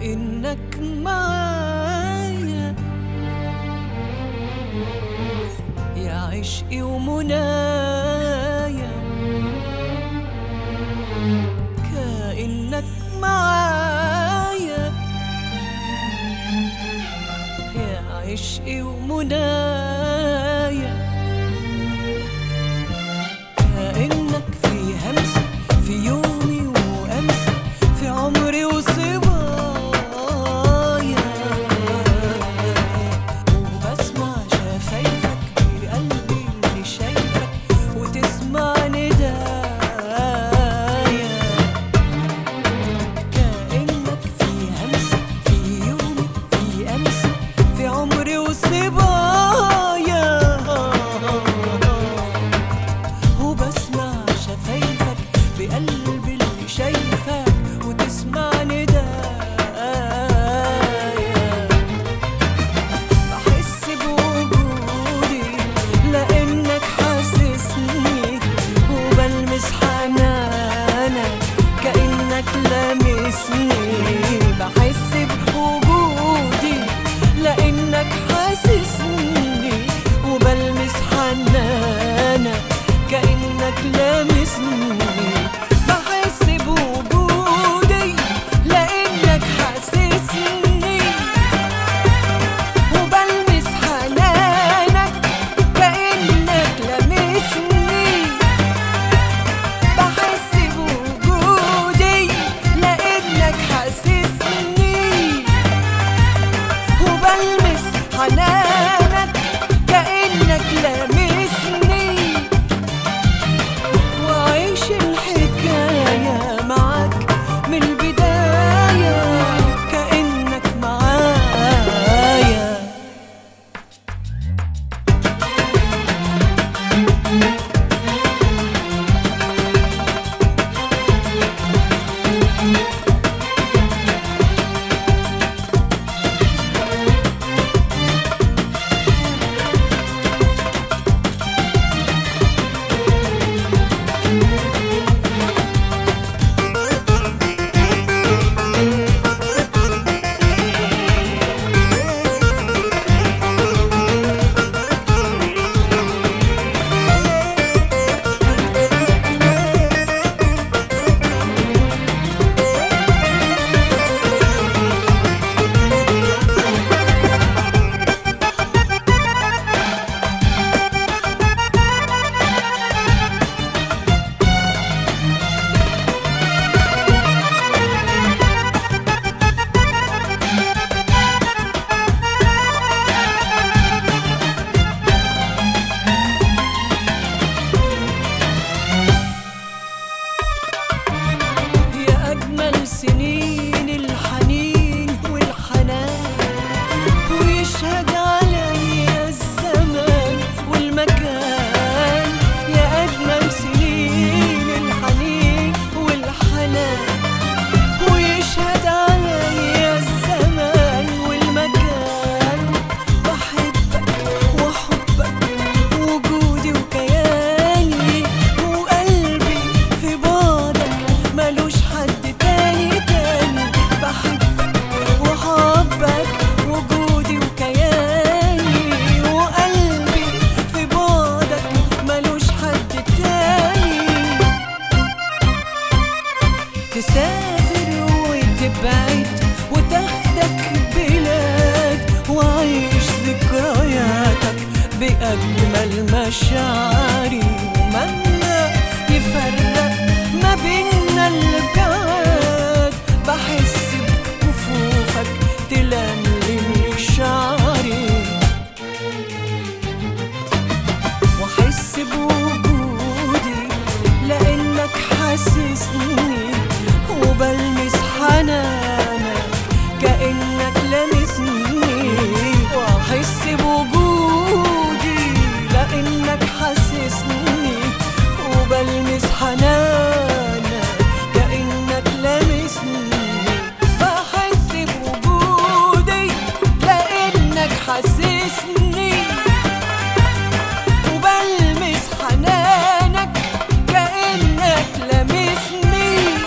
كأنك معايا يا عشقي ومنايا كأنك معايا يا عشقي ومنايا كأنك في همسة في يومي وأمسى في عمري وصبايا وبسمع شفايفك بقلبي اللي شايفك وتسمع ندايا كأنك في همسة في يومي في أمسى في عمري وصبايا وبسمع شفايفك بقلبي اللي شايفك وتسمع ندايا بحس بوجودي لانك حاسسني وبلمس حنانك كانك لامسني بحس بوجودي لانك حاسسني وبلمس حنانك كانك لامسني بحس بوجودي لانك حاسسني وبلمس حنانك كأنك لمسني بحس بوجودي لأنك حاسسني وبلمس حنانك كأنك لمسني وعيش الحكاية معاك من البداية كأنك معايا يا أجمل سنين الحنين والحنان ويشهد عليا الزمان والمكان يا أجمل سنين الحنين والحنان ويشهد عليا الزمان والمكان بحبك وحبك وجودي وكياني وقلبي في بعدك ملوش حد تاني تاني بحبك وحبك وجودي وكياني وقلبي في بعدك ملوش حد تاني تسافر وتبعد وتاخدك بلاد وعيش ذكرياتك بأجمل مشاعري ومهما يفرق ما بينا البعاد بحس بكفوفك تلملم شعري واحس بوجودي لانك حاسسني وبلمس حنانك كانك لمسني واحس بوجودي لانك حاسسني وبلمس حنانك كانك لمسني بحس بوجودي لانك حاسسني وبلمس حنانك كأنك لمسني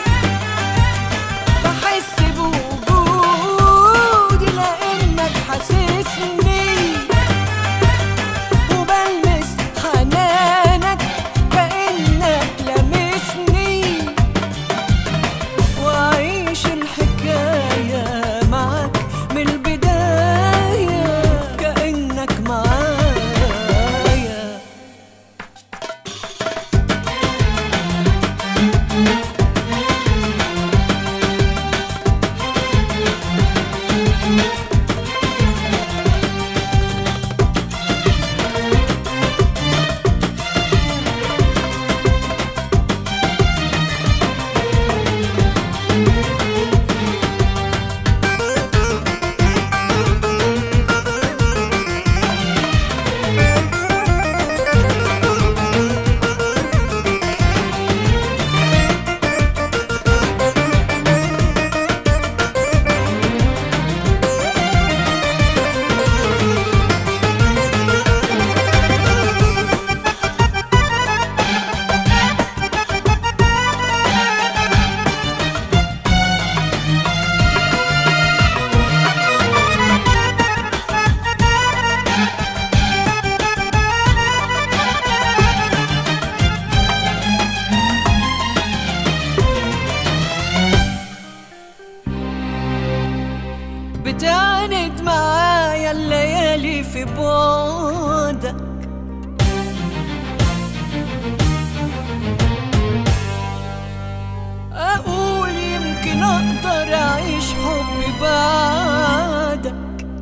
في بعدك أقول يمكن أقدر أعيش حب بعدك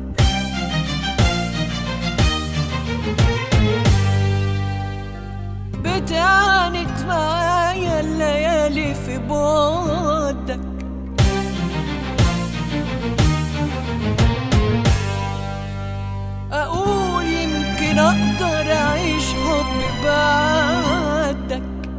بتعاند معايا الليالي في بعدك أقول يمكن أقدر أعيش حب بعدك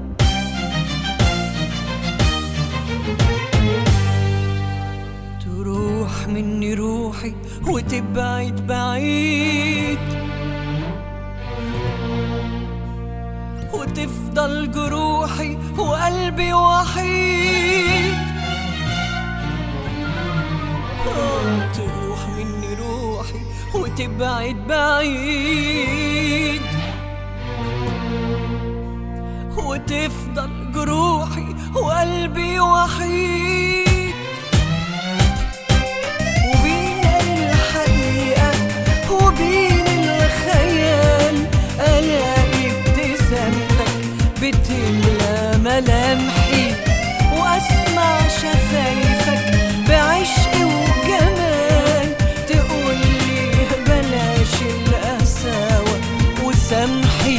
تروح مني روحي وتبعد بعيد وتفضل جروحي وقلبي وحيد آه، تروح مني روحي وتبعد بعيد وتفضل جروحي وقلبي وحيد وبين الحقيقة وبين الخيال ألاقي ابتسامتك بتملى ملامحي وأسمع شفايفك بعشق وجمال تقولي بلاش القساوة وسامحي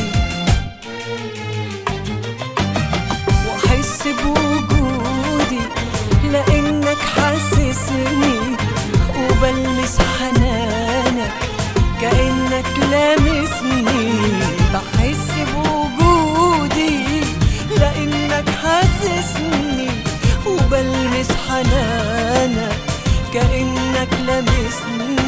واحس بوجودي لانك حاسسني وبلمس حنانك كانك لامسني بحس بوجودي لانك حاسسني وبلمس حنانك كانك لامسني